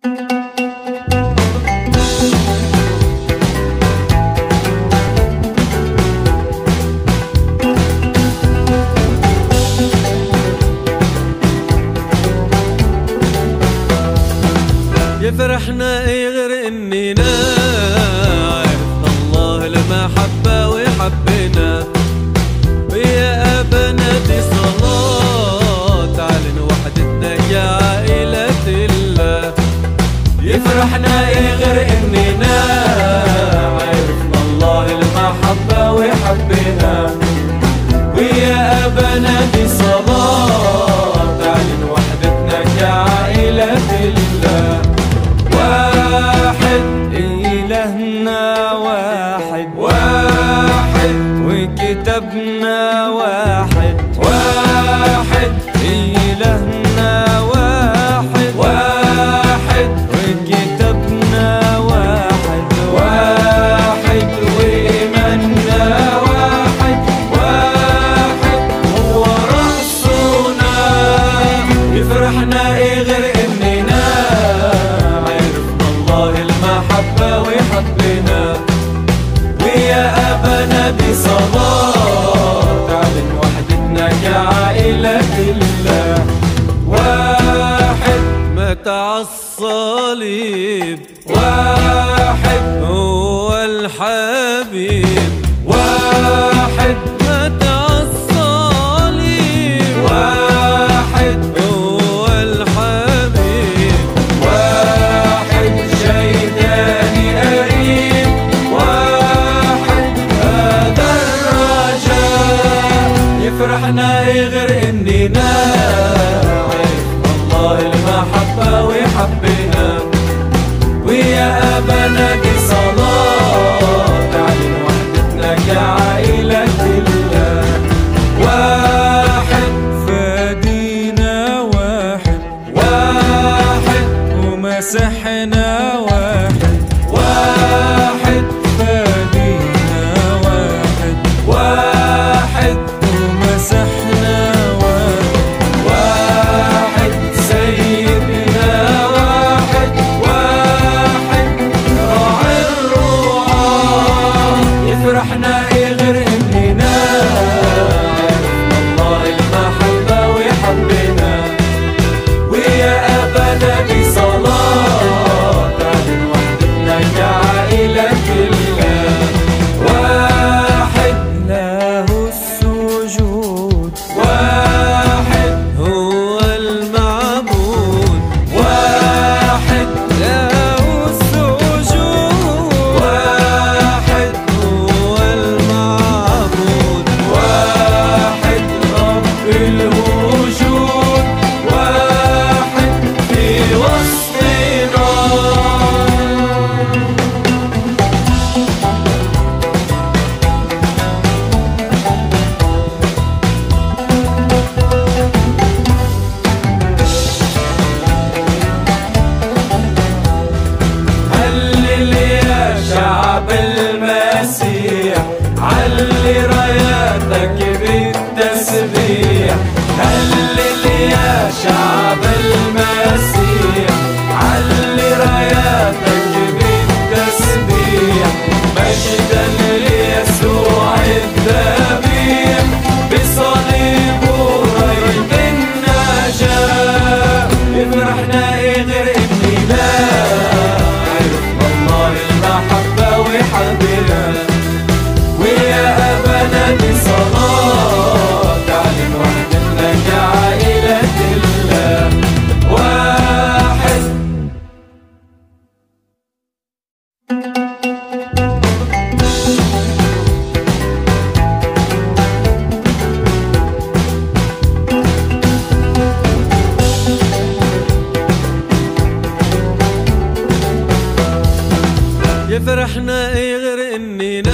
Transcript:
يفرحنا ايه غير اننا عرفنا الله المحبة وحبنا ويا ابنا دي صلاة تعلن وحدتنا يا عائلة الله يفرحنا ايه غير اننا عرفنا الله المحبة وحبنا ويا ابنا دي صلاة تعلن وحدتنا كعائلة الله واحد إلهنا واحد واحد وكتابنا واحد واحد إلهنا واحد واحد وكتابنا واحد واحد وإيماننا واحد واحد هو رأسنا يفرحنا إيه غير إننا عرفنا الله المحبة وحبنا ويا أبانا بصلاة تعلن وحدتنا كعائلة الله واحد مات عالصليب واحد هو الحبيب واحد مات عالصليب واحد هو الحبيب واحد شيطاني قريب واحد هذا الرجاء يفرحنا ايه غير اننا عرفنا الله المحبة وحبنا ويا ابانا بصلاة تعلن وحدتنا كعائلة الله واحد فادينا واحد واحد ومسحنا واحد واحد فادينا واحد واحد ومسحنا واحد واحد سيدنا واحد واحد راعي الرعاة يفرحنا ايه غير اننا عرفنا الله المحبة وحبنا ويا ابانا بصلاة تعلن وحدتنا كعائلة الله واحد له السجود واحد هو المعبود واحد له السجود واحد هو المعبود واحد رب الوجود واحد في وسطنا هلل يا شعب المسيح علي راياتك بالتسبيح هلل يا شعب المسيح علي راياتك بالتسبيح مجدا ليسوع الذبيح بصليبه راية النجاة يفرحنا ايه غير اننا عرفنا الله المحبة وحبنا ويا أبانا بصلاة تعلن وحدتنا كعائلة الله واحد يفرحنا ايه غير اننا